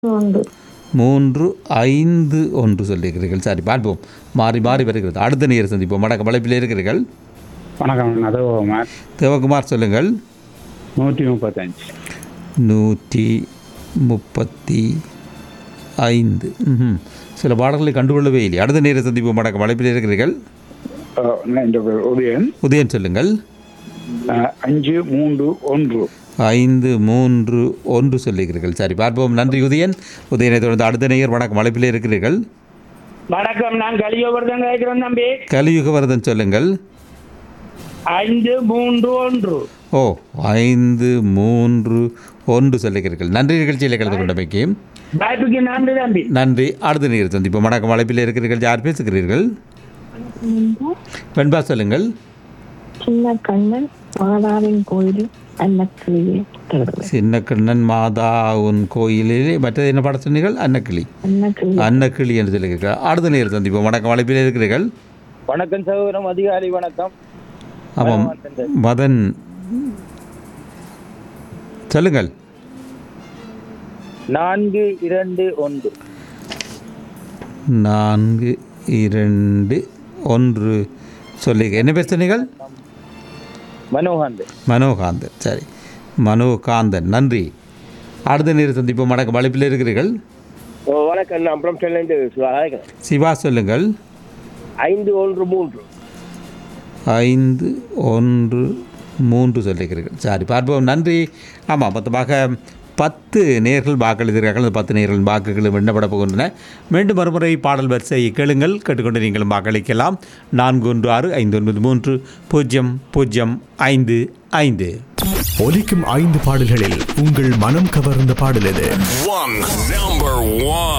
உண்டு மூன்று ஐந்து ஒன்று சொல்லியிருக்கிறீர்கள் சரி பார்ப்போம் மாறி மாறி வருகிறது அடுத்த நேர் சந்திப்போம் வணக்கம் வளைப்பில் இருக்கிறீர்கள் வணக்கம் நதகுமார் தேவகுமார் சொல்லுங்கள் நூற்றி முப்பத்தஞ்சு நூற்றி முப்பத்தி ஐந்து ம்ஹும். சில பாடல்களை கண்டுகொள்ளவே இல்லை அடுத்த நேர சந்திப்போம் வணக்கம் வளைப்பில் இருக்கிறீர்கள் அஹ், நான் இந்த பேர் உதயன் உதயன் சொல்லுங்கள் அஹ், அஞ்சு மூன்று ஒன்று ஐந்து மூன்று ஒன்று சொல்லுகிறீர்கள் சரி பார்ப்போம் நன்றி உதயன் உதயனை தொடர்ந்து அடுத்த நேயர் வணக்கம் வளைப்பில் இருக்கிறீர்கள் வணக்கம் நான் கலியோவர்தன் கேட்கிறேன் தம்பி கலியுகவர்தன் சொல்லுங்கள் ஐந்து மூன்று ஒன்று ஓ ஐந்து மூன்று ஒன்று சொல்லுகிறீர்கள் நன்றி நிகழ்ச்சியில் கலந்து கொண்டமைக்கு வாய்ப்புக்கு நன்றி தம்பி நன்றி அடுத்த நேர் சந்திப்போம் வணக்கம் வளைப்பில் இருக்கிறீர்கள் யார் பேசுகிறீர்கள் வெண்பா சொல்லுங்கள் சின்ன கண்ணன் மாதாவின் கோயில் அன்னக்கிளியே தொடர்பு சின்ன கண்ணன் மாதா உன் கோயிலிலே மற்றது என்ன பாட சொன்னீர்கள் அன்னக்கிளி அன்னக்கிளி அன்னக்கிளி என்று சொல்லுகிறீர்கள் அடுத்த நேர் சந்திப்போம் வணக்கம் வளைப்பில் இருக்கிறீர்கள் வணக்கம் சகோதரம் அதிகாரி வணக்கம் ஆமாம் மதன் சொல்லுங்கள் நான்கு இரண்டு ஒன்று நான்கு இரண்டு ஒன்று சொல்லி என்ன பேர் சொன்னீர்கள் மனோகாந்த் மனோகாந்தன் சரி மனோகாந்தன் நன்றி அடுத்த நேரம் சந்திப்போம் வணக்கம் வளைப்பில் இருக்கிறீர்கள் வணக்கம் நான் அப்புறம் சொல்லேன் சிவா சொல்லுங்கள் ஐந்து ஒன்று மூன்று ஐந்து ஒன்று மூன்று சொல்லுகிறீர்கள் சரி பார்ப்போம் நன்றி ஆமாம் மொத்தமாக பத்து நேர்கள் வாக்களித்திருக்கார்கள் அந்த பத்து நேர்கள் வாக்குகளும் எண்ணப்பட போகின்றன மீண்டும் மறுமுறை பாடல் வரிசையை கேளுங்கள் கேட்டுக்கொண்டு நீங்களும் வாக்களிக்கலாம் நான்கு ஒன்று ஆறு ஐந்து ஒன்பது மூன்று பூஜ்ஜியம் பூஜ்ஜியம் ஐந்து ஐந்து ஒலிக்கும் ஐந்து பாடல்களில் உங்கள் மனம் கவர்ந்த பாடல் எது One number one